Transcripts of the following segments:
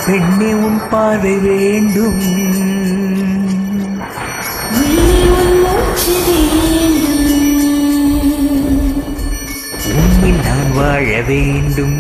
பெண்ணே உன் பார்வை வேண்டும் உயிரே உன் மூச்சு வேண்டும் உன்னில் நான் வாழ வேண்டும்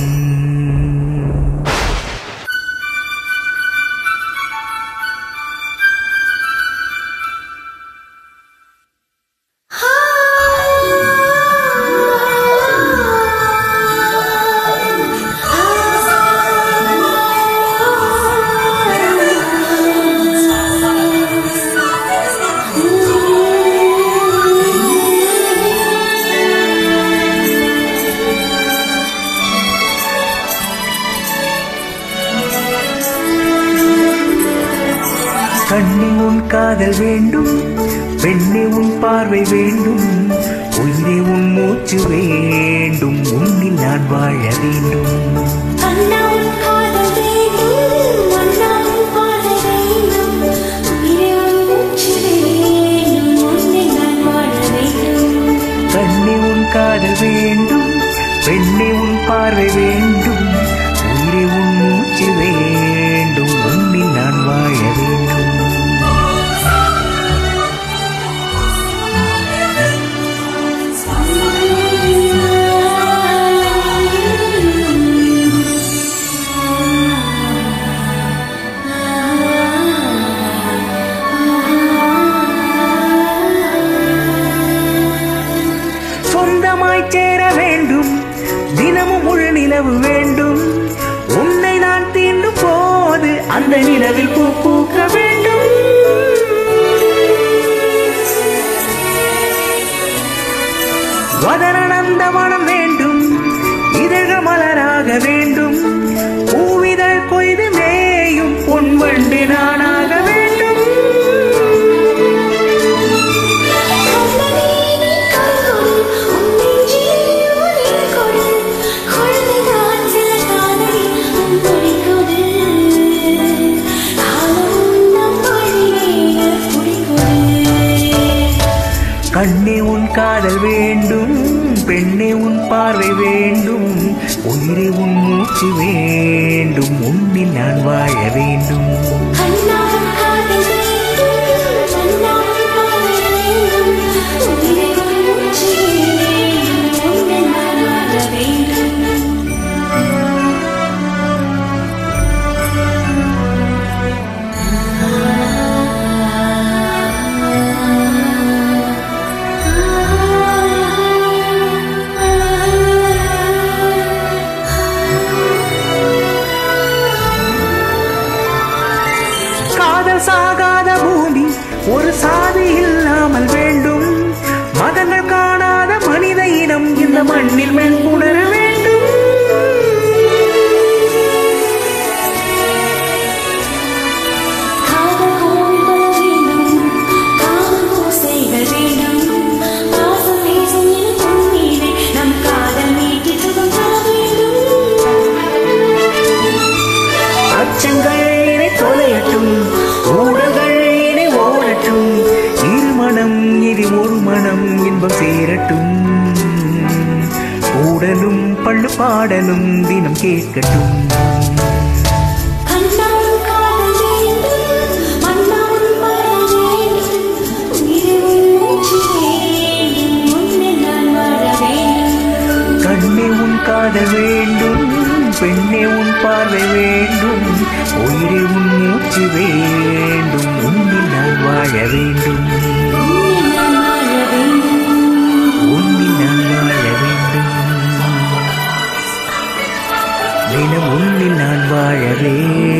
கண்ணி உன் காதல் வேண்டும் பெண்ணே உன் பார்வை வேண்டும் உயிரே உன் மூச்சு வேண்டும் உன்னில் நான் வாழ வேண்டும் கண்ணா உன் காதல் வேண்டும் மன்னா உன் பார்வை வேண்டும் உயிரே உன் மூச்சு வேண்டும் உன்னில் நான் வாழ வேண்டும் கண்ணே உன் காதல் வேண்டும் பெண்ணே உன் பார்வை வேண்டும் உயிரே உன் மூச்சு வேண்டும் உன்னில் நான் வாழ வேண்டும் சொந்தமாய் சேர வேண்டும் தினமும் முழு நிலவு வேண்டும் உன்னை நான் தீண்டும் போது அந்த நிலவில் பூ பூக்க வேண்டும் வதனந்தவனம் வேண்டும் இதழ் மலராக வேண்டும் பூவிதழ் கொய்து மேயும் பொன் வண்டு நானாக வேண்டும் கண்ணனே கண்கொடு உன் நெஞ்சில் உயிர் கொடு குழந்தைதான் சில காதலி உன் மொழி கொடு காலம் நம் வழியே பொடி கொடு கண்ணே உன் காதல் வேண்டும் பெண்ணே உன் பார்வை வேண்டும் உயிரே உன் மூச்சு வேண்டும் உன்னில் நான் வாழ வேண்டும் கண்ணா உன் காதல் வேண்டும் மன்னா உன் பார்வை வேண்டும் உயிரே உன் மூச்சு வேண்டும் உன்னில் நான் வாழ வேண்டும் காதல் சாகாத பூமி ஒரு சாதி இல்லாமல் வேண்டும் மதங்கள் காணாத மனித இனம் இந்த மண்ணில் மென்புணர வேண்டும் காதல் கோவில்கள் வேண்டும் காதல் பூசைகள் வேண்டும் பாசம் பேசும் என் பொன்னீரே நம் காதல் நீட்டி சுகம் தர வேண்டும் அச்சங்கள் இணை தொலையட்டும் ஊடல்கள் இணை ஓடட்டும் இருமணம் இது ஒரு மனம் இன்பம் சேரட்டும் கூடலும் பள்ளு பாடலும் தினம் கேட்கட்டும் கண்ணாவும் காதல் வேண்டும் மன்னாவும் பார்வை வேண்டும் உயிரே உன் மூச்சு வேண்டும் உன்னில் நான் வாழ வேண்டும் கண்ணே உன் காதல் வேண்டும் பெண்ணே உன் பார்வை வேண்டும் உயிரே உன் மூச்சு வேண்டும் உன்னில் நான் வாழ வேண்டும் உன்னில் நான் வாழ வேண்டும் உன்னில் நான் வாழ வேண்டும் தினம் உன்னில் நான் வாழ வேண்டும்